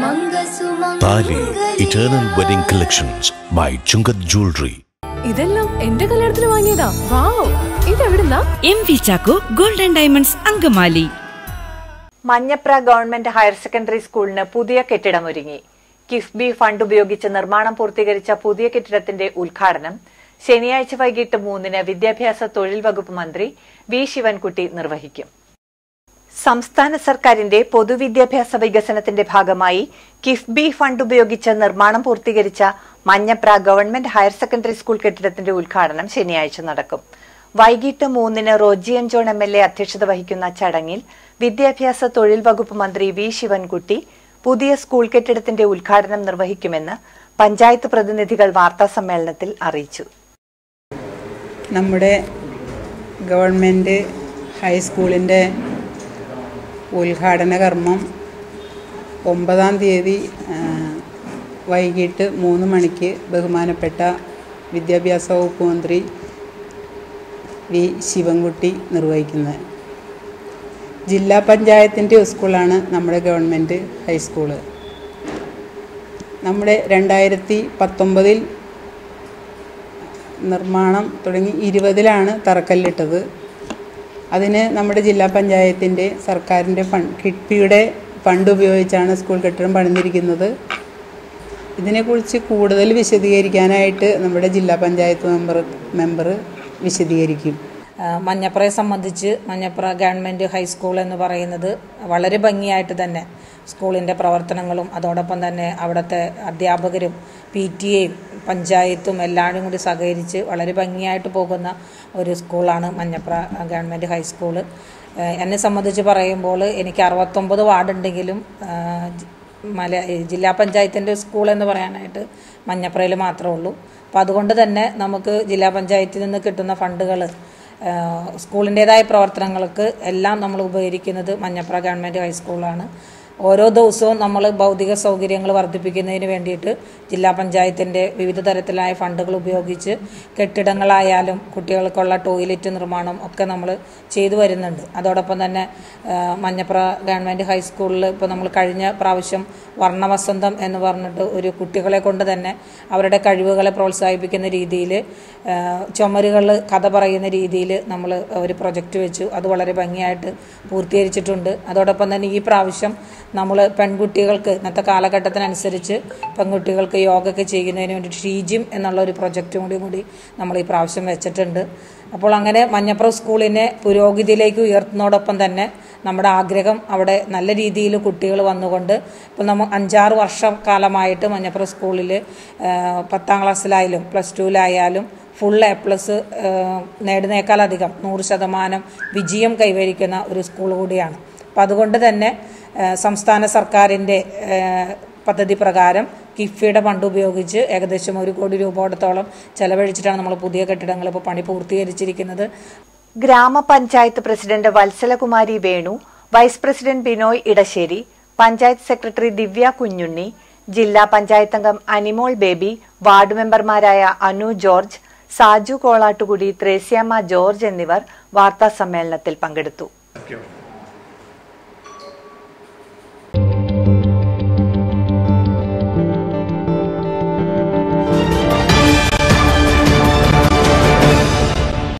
താലി eternal wedding collections by Chungath jewellery ഇതെല്ലാം എന്റെ കല്യാണത്തിന് വാങ്ങിയതാ വാവ് ഇതെവിടുന്നാ M V Chacko golden diamonds Angamaly Manjapra government higher secondary സ്കൂളിന് പുതിയ കെട്ടിടം ഒരുങ്ങി കിഫ്ബി ഫണ്ട് ഉപയോഗിച്ച് നിർമ്മാണം പൂർത്തീകരിച്ച പുതിയ കെട്ടിടത്തിന്റെ ഉദ്ഘാടനം ശനിയാഴ്ച വൈകിട്ട് മൂന്നിന് വിദ്യാഭ്യാസ തൊഴിൽ വകുപ്പ് മന്ത്രി വി ശിവൻകുട്ടി നിർവഹിക്കും സംസ്ഥാന സർക്കാരിന്റെ പൊതുവിദ്യാഭ്യാസ വികസനത്തിന്റെ ഭാഗമായി കിഫ്ബി ഫണ്ട് ഉപയോഗിച്ച് നിർമ്മാണം പൂർത്തീകരിച്ച Manjapra government higher secondary school കെട്ടിടത്തിന്റെ ഉദ്ഘാടനം ശനിയാഴ്ച നടക്കും വൈകിട്ട് മൂന്നിന് Roji M John M L A അധ്യക്ഷത വഹിക്കുന്ന ചടങ്ങിൽ വിദ്യാഭ്യാസ തൊഴിൽ വകുപ്പ് മന്ത്രി വി ശിവൻകുട്ടി പുതിയ സ്കൂൾ കെട്ടിടത്തിന്റെ ഉദ്ഘാടനം നിർവഹിക്കുമെന്ന് പഞ്ചായത്ത് പ്രതിനിധികൾ വാർത്താസമ്മേളനത്തിൽ അറിയിച്ചു നമ്മുടെ ഗവൺമെൻറ് ഹൈസ്കൂളിൻ്റെ ഉദ്ഘാടന കർമ്മം ഒമ്പതാം തീയതി ആ, വൈകിട്ട് മൂന്ന് മണിക്ക് ബഹുമാനപ്പെട്ട വിദ്യാഭ്യാസ വകുപ്പ് മന്ത്രി വി ശിവൻകുട്ടി നിർവഹിക്കുന്നത് ജില്ലാ പഞ്ചായത്തിൻ്റെ സ്കൂളാണ് നമ്മുടെ ഗവൺമെൻറ് ഹൈസ്കൂള് നമ്മുടെ രണ്ടായിരത്തി പത്തൊമ്പതിൽ നിർമ്മാണം തുടങ്ങി ഇരുപതിലാണ് തറക്കല്ലിട്ടത് അതിന് നമ്മുടെ ജില്ലാ പഞ്ചായത്തിൻ്റെ സർക്കാരിൻ്റെ ഫണ്ട് കിഡ്പിയുടെ ഫണ്ട് ഉപയോഗിച്ചാണ് സ്കൂൾ കെട്ടിടം പണിതിരിക്കുന്നത് ഇതിനെക്കുറിച്ച് കൂടുതൽ വിശദീകരിക്കാനായിട്ട് നമ്മുടെ ജില്ലാ പഞ്ചായത്ത് മെമ്പർ മെമ്പർ വിശദീകരിക്കും ആ, മഞ്ഞപ്രയെ സംബന്ധിച്ച് മഞ്ഞപ്ര ഗവൺമെൻറ് ഹൈസ്കൂൾ എന്ന് പറയുന്നത് വളരെ ഭംഗിയായിട്ട് തന്നെ സ്കൂളിൻ്റെ പ്രവർത്തനങ്ങളും അതോടൊപ്പം തന്നെ അവിടുത്തെ അധ്യാപകരും പി ടി എയും പഞ്ചായത്തും എല്ലാവരും കൂടി സഹകരിച്ച് വളരെ ഭംഗിയായിട്ട് പോകുന്ന ഒരു സ്കൂളാണ് മഞ്ഞപ്ര ഗവൺമെൻറ് ഹൈസ്കൂള് ആ, എന്നെ സംബന്ധിച്ച് പറയുമ്പോൾ എനിക്ക് അറുപത്തൊമ്പത് വാർഡുണ്ടെങ്കിലും ആ, ജി- മല ജില്ലാ പഞ്ചായത്തിൻ്റെ സ്കൂൾ എന്ന് പറയാനായിട്ട് മഞ്ഞപ്രയിൽ മാത്രമേ ഉള്ളൂ അപ്പോൾ അതുകൊണ്ട് തന്നെ നമുക്ക് ജില്ലാ പഞ്ചായത്തിൽ നിന്ന് കിട്ടുന്ന ഫണ്ടുകൾ സ്കൂളിൻ്റേതായ പ്രവർത്തനങ്ങൾക്ക് എല്ലാം നമ്മൾ ഉപകരിക്കുന്നത് മഞ്ഞപ്ര ഗവൺമെൻറ് ഹൈസ്കൂളാണ് ഓരോ ദിവസവും നമ്മൾ ഭൗതിക സൗകര്യങ്ങൾ വർദ്ധിപ്പിക്കുന്നതിന് വേണ്ടിയിട്ട് ജില്ലാ പഞ്ചായത്തിൻ്റെ വിവിധ തരത്തിലായ ഫണ്ടുകൾ ഉപയോഗിച്ച് കെട്ടിടങ്ങളായാലും കുട്ടികൾക്കുള്ള ടോയ്ലറ്റ് നിർമ്മാണം ഒക്കെ നമ്മൾ ചെയ്തു വരുന്നുണ്ട് അതോടൊപ്പം തന്നെ ആ, മഞ്ഞപ്ര ഗവൺമെൻറ് ഹൈസ്കൂളിൽ ഇപ്പോൾ നമ്മൾ കഴിഞ്ഞ പ്രാവശ്യം വർണ്ണവസന്തം എന്ന് പറഞ്ഞിട്ട് ഒരു കുട്ടികളെ കൊണ്ട് തന്നെ അവരുടെ കഴിവുകളെ പ്രോത്സാഹിപ്പിക്കുന്ന രീതിയിൽ ചുമരുകൾ കഥ പറയുന്ന രീതിയിൽ നമ്മൾ ഒരു പ്രൊജക്റ്റ് വെച്ചു അത് വളരെ ഭംഗിയായിട്ട് പൂർത്തീകരിച്ചിട്ടുണ്ട് അതോടൊപ്പം തന്നെ ഈ പ്രാവശ്യം നമ്മൾ പെൺകുട്ടികൾക്ക് ഇന്നത്തെ കാലഘട്ടത്തിനനുസരിച്ച് പെൺകുട്ടികൾക്ക് യോഗയൊക്കെ ചെയ്യുന്നതിന് വേണ്ടി ഷീജിം എന്നുള്ള ഒരു പ്രൊജക്റ്റും കൂടി കൂടി നമ്മൾ ഈ പ്രാവശ്യം വെച്ചിട്ടുണ്ട് അപ്പോൾ അങ്ങനെ മഞ്ഞപ്ര സ്കൂളിനെ പുരോഗതിയിലേക്ക് ഉയർത്തുന്നതോടൊപ്പം തന്നെ നമ്മുടെ ആഗ്രഹം അവിടെ നല്ല രീതിയിൽ കുട്ടികൾ വന്നുകൊണ്ട് ഇപ്പോൾ നമ്മൾ അഞ്ചാറ് വർഷക്കാലമായിട്ട് മഞ്ഞപ്ര സ്കൂളിൽ പത്താം ക്ലാസ്സിലായാലും പ്ലസ് ടുവിലായാലും ഫുൾ എ പ്ലസ് നേടുന്നേക്കാളധികം നൂറ് ശതമാനം വിജയം കൈവരിക്കുന്ന ഒരു സ്കൂൾ കൂടിയാണ് അപ്പം അതുകൊണ്ട് തന്നെ ആ, സംസ്ഥാന സർക്കാരിൻ്റെ ആ, പദ്ധതി പ്രകാരം കിഫ്ബിയുടെ ഫണ്ട് ഉപയോഗിച്ച് ഏകദേശം ഒരു കോടി രൂപയോടത്തോളം ചെലവഴിച്ചിട്ടാണ് നമ്മൾ പുതിയ കെട്ടിടങ്ങൾ ഇപ്പോൾ പണി പൂർത്തീകരിച്ചിരിക്കുന്നത് ഗ്രാമപഞ്ചായത്ത് president Valsalakumari Venu vice president Binoy Edassery panchayat secretary Divya Kunjunni ജില്ലാ പഞ്ചായത്ത് അംഗം അനിമോൾ ബേബി വാർഡ് മെമ്പർമാരായ അനു ജോർജ് സാജു കോളാട്ടുകുടി ത്രേസ്യാമ്മ ജോർജ് എന്നിവർ വാർത്താ സമ്മേളനത്തിൽ പങ്കെടുത്തു